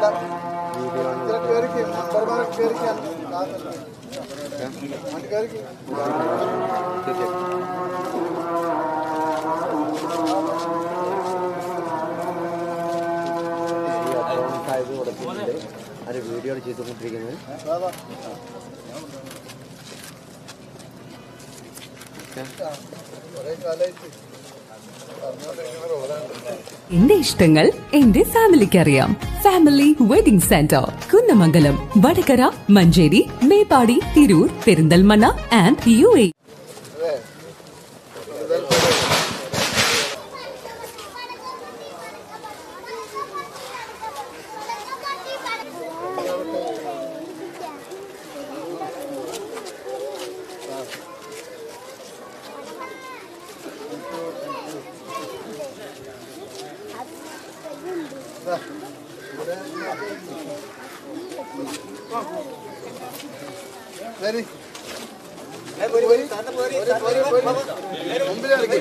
അത് വീഡിയോ ചെയ്തുകൊണ്ടിരിക്കുന്നത് എന്റെ ഇഷ്ടങ്ങൾ എന്റെ ഫാമിലിക്ക് അറിയാം family wedding centre Kunnamangalam Vadakara Manjeri Meppadi Tirur Perinthalmanna and U A ശരി മുമ്പിലേക്ക്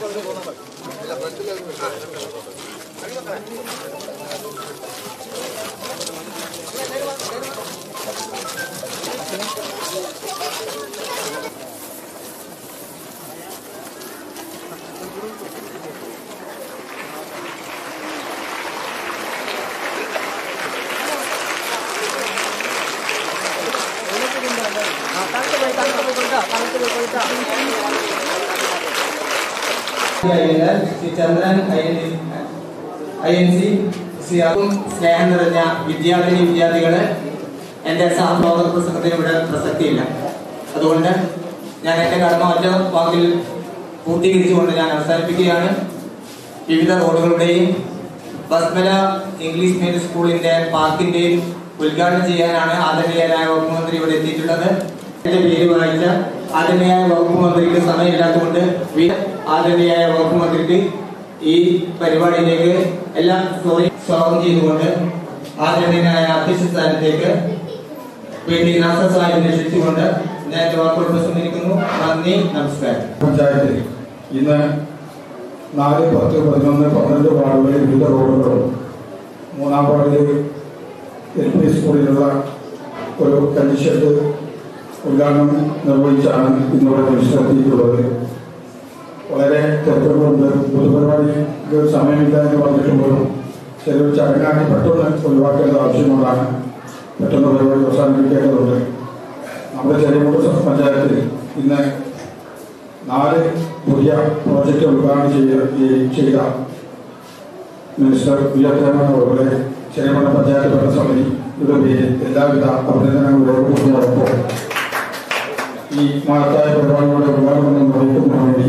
Ayyangar Sree Chandran I N C Sree അറും സ്നേഹം നിറഞ്ഞ വിദ്യാർത്ഥിനി വിദ്യാർത്ഥികള് എന്റെ സാഹോദര പ്രസംഗത്തിന് ഇവിടെ പ്രസക്തിയില്ല അതുകൊണ്ട് ഞാൻ എന്റെ കടമ ഒറ്റ വാക്കിൽ പൂർത്തീകരിച്ചുകൊണ്ട് ഞാൻ അവസാനിപ്പിക്കുകയാണ് വിവിധ റോഡുകളുടെയും ബസ്മല ഇംഗ്ലീഷ് മീഡിയം സ്കൂളിന്റെ പാർക്കിന്റെയും ഉദ്ഘാടനം ചെയ്യാനാണ് ആദരണീയരായ വകുപ്പ് മന്ത്രി ഇവിടെ എത്തിയിട്ടുള്ളത് എന്റെ പേര് വായിച്ച ആദരണീയായ വകുപ്പ് മന്ത്രിക്ക് സമയമില്ലാത്തതുകൊണ്ട് വി- ആദരണീയായ വകുപ്പ് മന്ത്രിക്ക് ഈ പരിപാടിയിലേക്ക് എല്ലാം സോറി സ്വാഗതം ചെയ്തുകൊണ്ട് ആദരണീയനായ അധ്യക്ഷ സ്ഥാനത്തേക്ക് വേണ്ടി നാസസായി ക്ഷണിച്ചുകൊണ്ട് ഞാൻ എന്റെ വാക്കുകൾ പ്രസംഗിക്കുന്നു നന്ദി നമസ്കാരം പഞ്ചായത്തിൽ ഇന്ന് നാല് പത്ത് പതിനൊന്ന് പന്ത്രണ്ട് വാർഡുകളിൽ വിവിധ റോഡുകളും മൂന്നാം വാർഡിൽ എൽ പി സ്കൂളിലുള്ള ഒരു കല്ലിഷെഡ് ഉദ്ഘാടനം നിർവഹിച്ചാണ് ഇന്നിവിടെ മത്സരത്തിയിട്ടുള്ളത് വളരെ തിരക്കുകളുണ്ട് പൊതുപരിപാടിക്ക് സമയമില്ല എന്ന് പറഞ്ഞിട്ടുമ്പോഴും ചില ചടങ്ങാക്കി പെട്ടെന്ന് ഒഴിവാക്കേണ്ടത് ആവശ്യമുള്ളതാണ് പെട്ടെന്ന് പരിപാടി അവസാനിപ്പിക്കേണ്ടതുണ്ട് നമ്മുടെ ചെറിയമുട്ട പഞ്ചായത്തിൽ ഇന്ന് നാല് പുതിയ പ്രോജക്റ്റ് ഉദ്ഘാടനം ചെയ്ത ഈ- ചെയ്ത മിനിസ്റ്റർ വിജയകുമാർ അവരുടെ ചെറിയമണ്ണ പഞ്ചായത്ത് ഭരണസമിതിയുടെ പേരിൽ എല്ലാവിധ അഭിനന്ദനങ്ങളോടുകൂടിയോടൊപ്പം ഈ മഹത്തായ പരിപാടിയുടെ ഉദ്ഘാടനം നിർവഹിക്കുന്നതിന് വേണ്ടി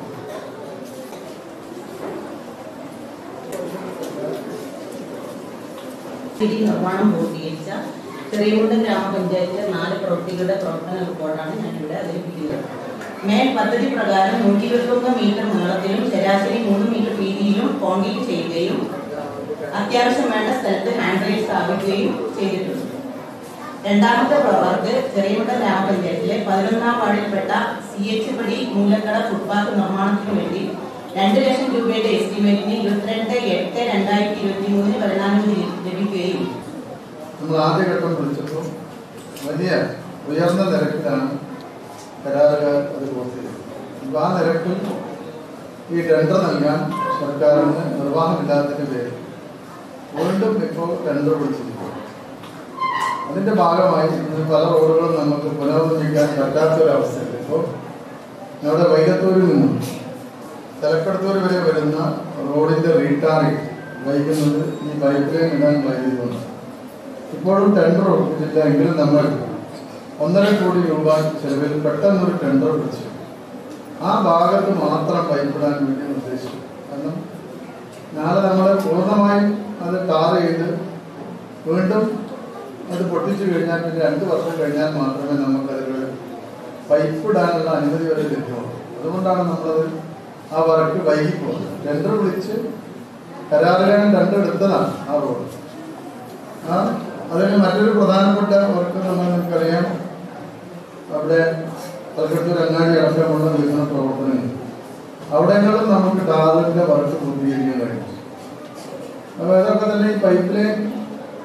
സ്ഥിതി നിർമ്മാണം പൂർത്തീകരിച്ച ചെറിയമുണ്ട ഗ്രാമപഞ്ചായത്തിലെ നാല് പ്രവൃത്തികളുടെ പ്രവർത്തന റിപ്പോർട്ടാണ് ഞാനിവിടെ അവതരിപ്പിക്കുന്നത് മേൽ പദ്ധതി പ്രകാരം നൂറ്റി ഇരുപത്തൊന്ന് മീറ്റർ നീളത്തിലും ശരാശരി മൂന്ന് മീറ്റർ വീതിയിലും കോൺക്രീറ്റ് ചെയ്യുകയും അത്യാവശ്യം വേണ്ട സ്ഥലത്ത് ഹാൻഡ് റൈൽ സ്ഥാപിക്കുകയും ചെയ്തിട്ടുണ്ട് രണ്ടാമത്തെ വർക്ക് ചെറിയമുണ്ട ഗ്രാമപഞ്ചായത്തിലെ പതിനൊന്നാം വാർഡിൽപ്പെട്ട സി എച്ച് പടി മൂലക്കട ഫുട്പാത്ത് നിർമ്മാണത്തിനു വേണ്ടി രണ്ട് ലക്ഷം രൂപയുടെ എസ്റ്റിമേറ്റിന് ഇരുപത്തിരണ്ട് എട്ട് രണ്ടായിരത്തി ഇരുപത്തി മൂന്നിന് പരിണാമം ലഭിക്കുകയും നമ്മൾ ആദ്യഘട്ടം വിളിച്ചപ്പോൾ വലിയ ഉയർന്ന നിരക്കിലാണ് കരാറുകാർ അത് പൂർത്തീകരിച്ചത് അപ്പോൾ ആ നിരക്കിൽ ഈ ടെൻഡർ നൽകാൻ സർക്കാരിന് നിർവാഹമില്ലാത്തതിന്റെ പേരിൽ വീണ്ടും ഇപ്പോൾ ടെൻഡർ വിളിച്ചിരിക്കുന്നു അതിന്റെ ഭാഗമായി ഇന്ന് പല റോഡുകളും നമുക്ക് പുനർനിർമ്മിക്കാൻ പറ്റാത്തൊരവസ്ഥയുണ്ട് ഇപ്പോൾ നമ്മുടെ വൈകത്തൂരിൽ നിന്നും തലക്കടത്തൂർ വരെ വരുന്ന റോഡിന്റെ റീടാറിംഗ് വൈകുന്നത് ഈ പൈപ്പ് ലൈൻ ഇടാൻ വൈകുന്നുണ്ട് ഇപ്പോഴും ടെൻഡർ ഒപ്പിച്ചില്ല എങ്കിലും നമ്മൾ ഒന്നര കോടി രൂപ ചെലവിൽ പെട്ടെന്നൊരു ടെൻഡർ വിളിച്ചു ആ ഭാഗത്ത് മാത്രം പൈപ്പിടാൻ വേണ്ടി നിർദ്ദേശിച്ചു കാരണം നാളെ നമ്മൾ പൂർണ്ണമായും അത് ടാർ ചെയ്ത് വീണ്ടും അത് പൊട്ടിച്ചു കഴിഞ്ഞാൽ പിന്നെ രണ്ട് വർഷം കഴിഞ്ഞാൽ മാത്രമേ നമുക്കതിൽ പൈപ്പ് ഇടാനുള്ള അനുമതി വരെ ലഭ്യമാകൂ അതുകൊണ്ടാണ് നമ്മളത് ആ വർക്ക് വൈകിപ്പോകുന്നത് ടെൻഡർ വിളിച്ച് കരാറുകാരൻ ടെൻഡർ എടുത്തതാണ് ആ റോഡ് ആ അതിന് മറ്റൊരു പ്രധാനപ്പെട്ട വർക്ക് നമ്മൾ നിങ്ങൾക്കറിയാം അവിടെ കൽക്കട്ടൂർ അങ്ങാടി അടക്കമുള്ള വികസന പ്രവർത്തനങ്ങൾ അവിടെങ്ങളും നമുക്ക് ടാറിന്റെ വർക്ക് പൂർത്തീകരിക്കാൻ കഴിയും അപ്പോൾ ഇതൊക്കെ തന്നെ ഈ പൈപ്പ് ലൈൻ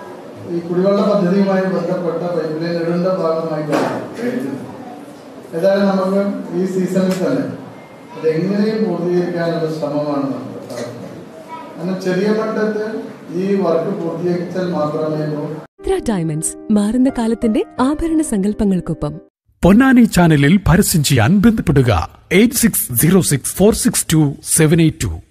ഈ കുടിവെള്ള പദ്ധതിയുമായി ബന്ധപ്പെട്ട പൈപ്പ് ലൈൻ ഇടേണ്ട ഭാഗമായിട്ടാണ് ഏതായാലും നമുക്ക് ഈ സീസണിൽ തന്നെ അത് എങ്ങനെയും പൂർത്തീകരിക്കാനുള്ള ശ്രമമാണ് നമ്മൾ നടത്തുന്നത് അങ്ങനെ ചെറിയ മട്ടത്തിൽ ഈ വർക്ക് പൂർത്തീകരിച്ചാൽ മാത്രമേ ഇപ്പോൾ ചിത്ര ഡയമണ്ട്സ് മാറുന്ന കാലത്തിന്റെ ആഭരണ സങ്കല്പങ്ങൾക്കൊപ്പം പൊന്നാനി ചാനലിൽ പരസ്യം ചെയ്യാൻ ബന്ധപ്പെടുക eight six zero six four six two seven eight to